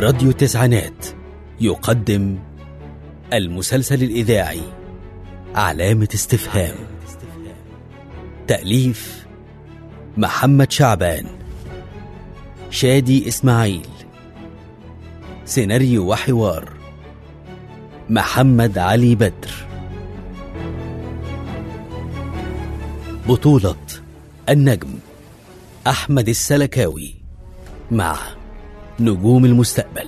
راديو تسعينات يقدم المسلسل الإذاعي علامة استفهام تأليف محمد شعبان شادي إسماعيل سيناريو وحوار محمد علي بدر بطولة النجم أحمد السلكاوي مع نجوم المستقبل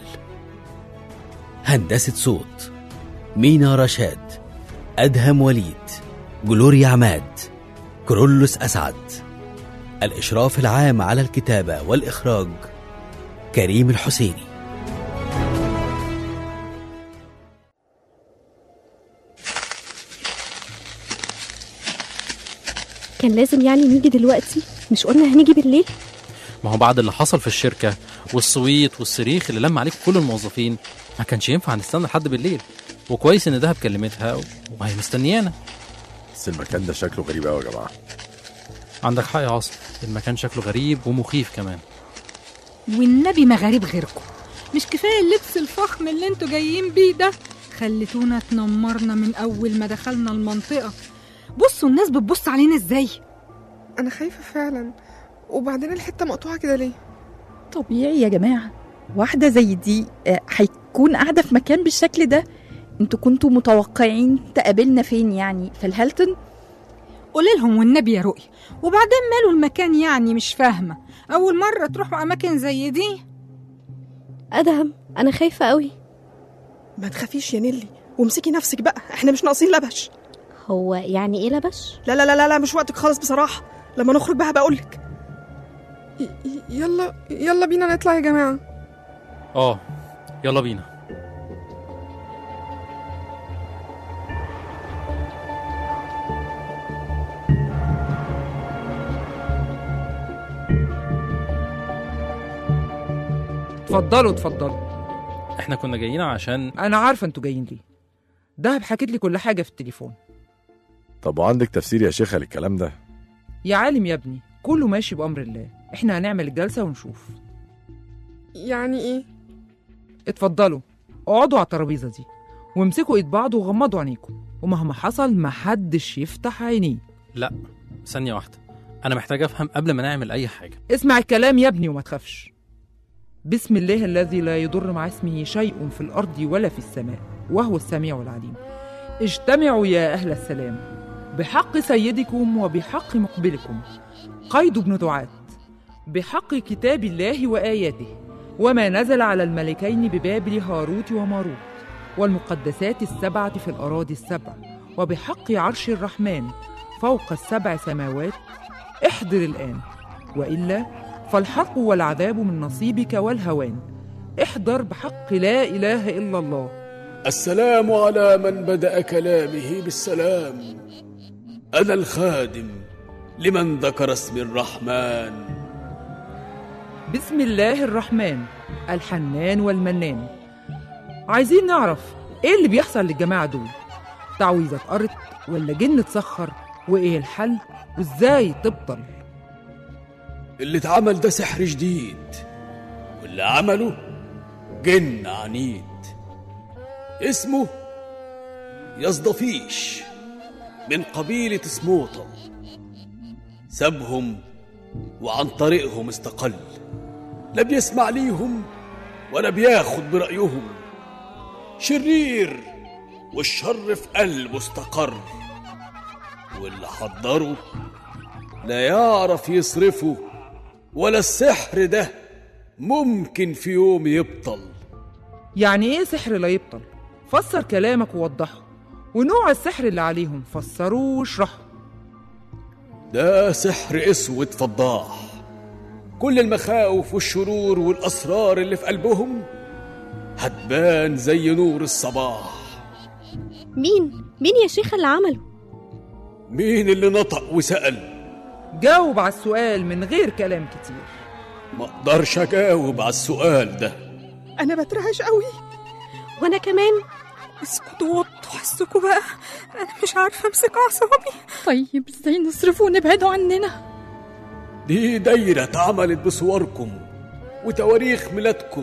هندسة صوت مينا رشاد أدهم وليد جلوريا عماد كرولوس أسعد الإشراف العام على الكتابة والإخراج كريم الحسيني كان لازم يعني نيجي دلوقتي مش قلنا هنيجي بالليل ما هو بعد اللي حصل في الشركة والصويت والصريخ اللي لم عليك كل الموظفين ما كانش ينفع نستنى لحد بالليل وكويس ان دهب كلمتها وهي مستنيانا بس المكان ده شكله غريب قوي يا جماعه عندك حق يا عاصم المكان شكله غريب ومخيف كمان والنبي ما غريب غيركم مش كفايه اللبس الفخم اللي انتوا جايين بيه ده خليتونا تنمرنا من اول ما دخلنا المنطقه بصوا الناس بتبص علينا ازاي انا خايفه فعلا وبعدين الحته مقطوعه كده ليه طبيعي يا جماعة واحدة زي دي آه، هيكون قاعدة في مكان بالشكل ده انتوا كنتوا متوقعين تقابلنا فين يعني في الهيلتون قولي لهم والنبي يا رؤيا وبعدين ماله المكان يعني مش فاهمه اول مره تروحوا اماكن زي دي أدهم أنا خايفة قوي ما تخافيش يا نيلي وامسكي نفسك بقى احنا مش ناقصين لبش هو يعني إيه لبش؟ لا لا لا لا, لا مش وقتك خالص بصراحه لما نخرج بقى بقولك ي- ي- يلا يلا بينا نطلع يا جماعه اه يلا بينا اتفضلوا اتفضلوا احنا كنا جايين عشان انا عارفه انتوا جايين ليه دهب حكيت لي كل حاجه في التليفون طب وعندك تفسير يا شيخه للكلام ده يا عالم يا ابني كله ماشي بامر الله احنا هنعمل الجلسه ونشوف يعني ايه اتفضلوا اقعدوا على الترابيزه دي وامسكوا ايد بعض وغمضوا عينيكم ومهما حصل محدش يفتح عينيه لا ثانية واحدة أنا محتاج أفهم قبل ما نعمل أي حاجة اسمع الكلام يا ابني وما تخافش بسم الله الذي لا يضر مع اسمه شيء في الارض ولا في السماء وهو السميع العليم اجتمعوا يا اهل السلام بحق سيدكم وبحق مقبلكم قيد بن دعاة بحق كتاب الله واياته وما نزل على الملكين ببابل هاروت وماروت والمقدسات السبعه في الاراضي السبع وبحق عرش الرحمن فوق السبع سماوات احضر الان والا فالحق والعذاب من نصيبك والهوان احضر بحق لا إله إلا الله السلام على من بدأ كلامه بالسلام أنا الخادم لمن ذكر اسم الرحمن بسم الله الرحمن الحنان والمنان عايزين نعرف ايه اللي بيحصل للجماعة دول تعويذة قرت ولا جن اتسخر وايه الحل وازاي تبطل اللي اتعمل ده سحر جديد واللي عمله جن عنيد اسمه يصدفيش من قبيلة سموطة سابهم وعن طريقهم استقل لا بيسمع ليهم ولا بياخد برأيهم شرير والشر في قلبه استقر واللي حضره لا يعرف يصرفه ولا السحر ده ممكن في يوم يبطل يعني ايه سحر لا يبطل فسر كلامك ووضحه ونوع السحر اللي عليهم فسره واشرحه ده سحر اسود فضاح كل المخاوف والشرور والاسرار اللي في قلبهم هتبان زي نور الصباح مين؟ مين يا شيخة اللي عمله؟ مين اللي نطق وسأل جاوب على السؤال من غير كلام كتير ما اقدرش اجاوب على السؤال ده انا بترعش قوي وأنا كمان اسكتوا وطوا حسكوا بقى انا مش عارفه امسك اعصابي طيب ازاي نصرفه ونبعده عننا دي دايرة اتعملت بصوركم وتواريخ ميلادكم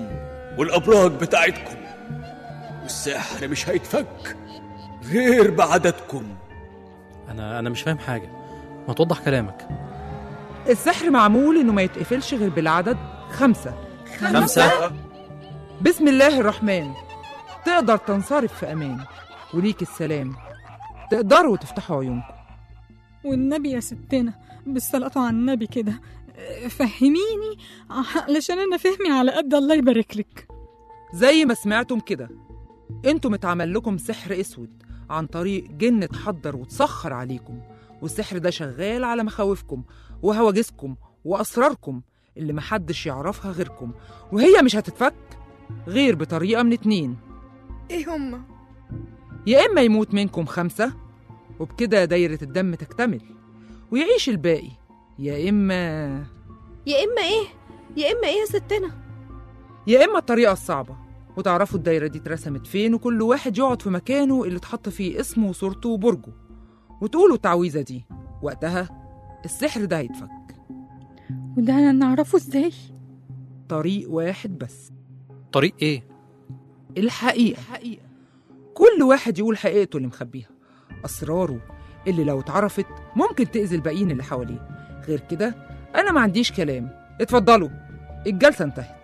والأبراج بتاعتكم والسحر مش هيتفك غير بعددكم انا انا مش فاهم حاجه ما توضح كلامك السحر معمول إنه ما يتقفلش غير بالعدد خمسة خمسة بسم الله الرحمن تقدر تنصرف في أمان وليك السلام تقدروا تفتحوا عيونكم والنبي يا ستنا بالصلاة على النبي كده اه، فهميني علشان أنا فهمي على قد الله يبارك لك زي ما سمعتم كده انتم اتعمل لكم سحر اسود عن طريق جن اتحضر وتسخر عليكم والسحر ده شغال على مخاوفكم وهواجسكم واسراركم اللي محدش يعرفها غيركم وهي مش هتتفك غير بطريقه من اتنين ايه هما يا اما يموت منكم خمسه وبكده دايره الدم تكتمل ويعيش الباقي يا اما يا اما ايه يا اما ايه يا ستنا يا اما الطريقه الصعبه وتعرفوا الدايره دي اترسمت فين وكل واحد يقعد في مكانه اللي اتحط فيه اسمه وصورته وبرجه وتقولوا التعويذه دي وقتها السحر ده هيتفك وده أنا نعرفه ازاي طريق واحد بس طريق ايه الحقيقه كل واحد يقول حقيقته اللي مخبيها اسراره اللي لو اتعرفت ممكن تاذي الباقيين اللي حواليه غير كده انا ما عنديش كلام اتفضلوا الجلسه انتهت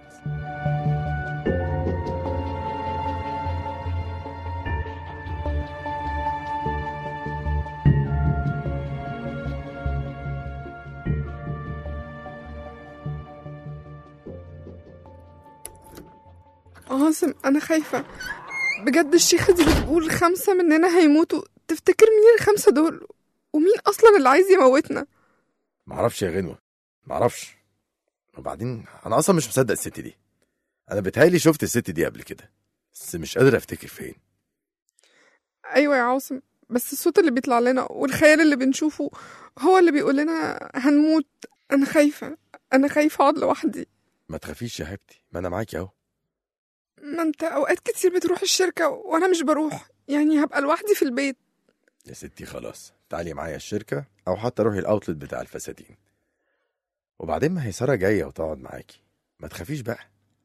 عاصم انا خايفة بجد الشيخة دي بتقول خمسة مننا هيموتوا تفتكر مين الخمسة دول ومين اصلا اللي عايز يموتنا معرفش يا غنوة معرفش وبعدين انا اصلا مش مصدق الست دي انا بتهيألي شفت الست دي قبل كده بس مش قادر افتكر فين ايوه يا عاصم بس الصوت اللي بيطلع لنا والخيال اللي بنشوفه هو اللي بيقول لنا هنموت انا خايفة انا خايفة اقعد لوحدي ما تخافيش يا حبيبتي ما انا معاكي اهو ما انت اوقات كتير بتروح الشركة وانا مش بروح يعني هبقى لوحدي في البيت يا ستي خلاص تعالي معايا الشركة او حتى روحي الاوتلت بتاع الفساتين وبعدين ما هي سارة جاية وتقعد معاكي ما تخافيش بقى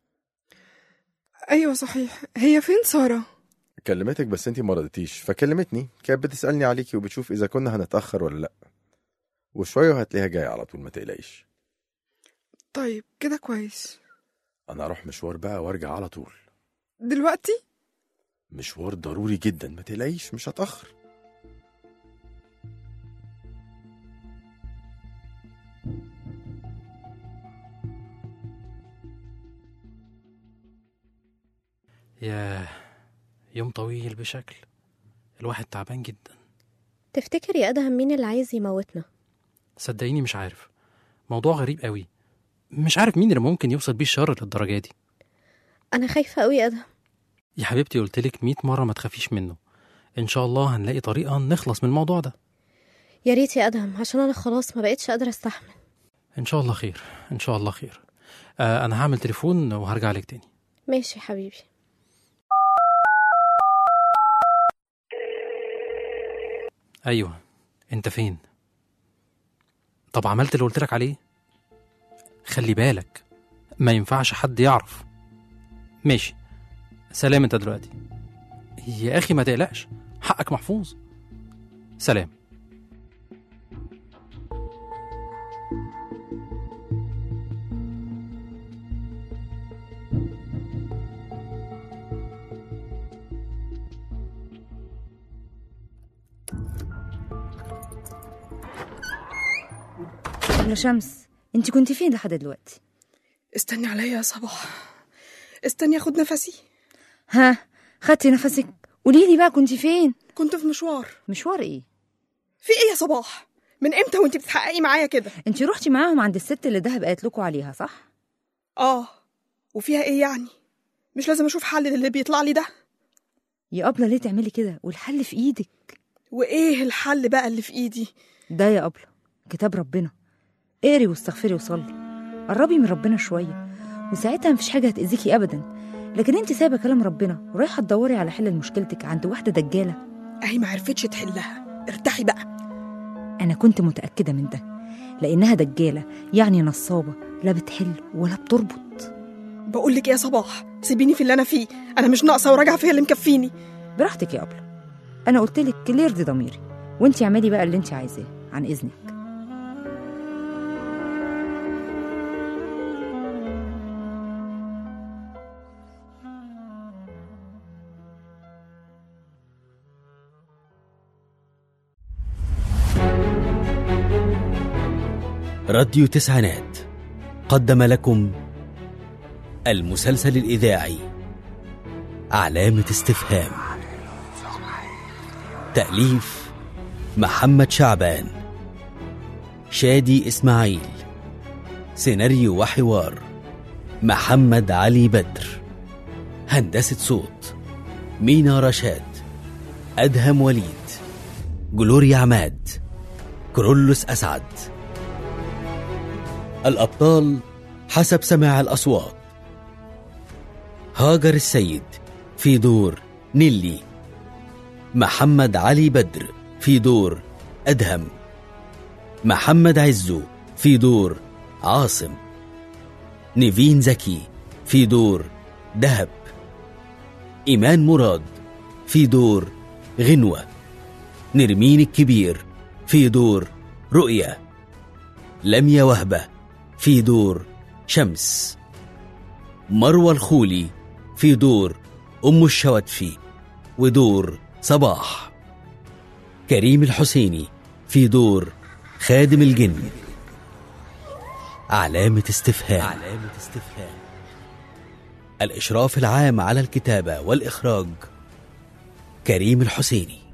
ايوه صحيح هي فين سارة كلمتك بس انتي ما رضيتيش فكلمتني كانت بتسألني عليكي وبتشوف اذا كنا هنتأخر ولا لا وشوية وهتلاقيها جاية على طول ما تقلقيش طيب كده كويس انا اروح مشوار بقى وارجع على طول دلوقتي مشوار ضروري جدا ما تقلقيش مش هتأخر ياه يوم طويل بشكل الواحد تعبان جدا تفتكر يا ادهم مين اللي عايز يموتنا صدقيني مش عارف موضوع غريب قوي مش عارف مين اللي ممكن يوصل بيه الشر للدرجه دي انا خايفة قوي يا ادهم يا حبيبتي قلتلك 100 مره ما تخافيش منه ان شاء الله هنلاقي طريقه نخلص من الموضوع ده يا ريت يا ادهم عشان انا خلاص ما بقتش قادرة استحمل ان شاء الله خير ان شاء الله خير آه انا هعمل تليفون وهرجع لك تاني ماشي يا حبيبي ايوه انت فين طب عملت اللي قلتلك عليه خلي بالك ما ينفعش حد يعرف ماشي سلام انت دلوقتي يا اخي ما تقلقش حقك محفوظ سلام أبلة شمس انت كنت فين لحد دلوقتي استني عليا يا صباح استني اخد نفسي ها خدتي نفسك قولي لي بقى كنت فين كنت في مشوار مشوار ايه في ايه يا صباح من امتى وانت بتحققي معايا كده انت روحتي معاهم عند الست اللي دهب قالت لكم عليها صح اه وفيها ايه يعني مش لازم اشوف حل للي بيطلع لي ده يا أبلة ليه تعملي كده والحل في ايدك وايه الحل بقى اللي في ايدي ده يا أبلة كتاب ربنا اقري واستغفري وصلي قربي من ربنا شوية وساعتها مفيش حاجة هتأذيكي أبدا لكن انت سايبة كلام ربنا ورايحة تدوري على حل لمشكلتك عند واحدة دجالة اهي ما عرفتش تحلها ارتاحي بقى أنا كنت متأكدة من ده لأنها دجالة يعني نصابة لا بتحل ولا بتربط بقول لك إيه يا صباح سيبيني في اللي انا فيه انا مش ناقصه وراجعه فيها اللي مكفيني براحتك يا أبلة أنا قلت لك اللي يرضي ضميري وأنت اعملي بقى اللي أنت عايزاه عن إذنك راديو تسعينات قدم لكم المسلسل الإذاعي علامة استفهام تأليف محمد شعبان شادي إسماعيل سيناريو وحوار محمد علي بدر هندسة صوت مينا رشاد أدهم وليد جلوريا عماد كرولوس أسعد الأبطال حسب سماع الأصوات هاجر السيد في دور نيلي محمد علي بدر في دور أدهم محمد عزو في دور عاصم نيفين زكي في دور دهب إيمان مراد في دور غنوة نرمين الكبير في دور رؤية لميا وهبة في دور شمس مروى الخولي في دور أم الشواتفي ودور صباح كريم الحسيني في دور خادم الجن علامة استفهام علامة استفهام الإشراف العام على الكتابة والإخراج كريم الحسيني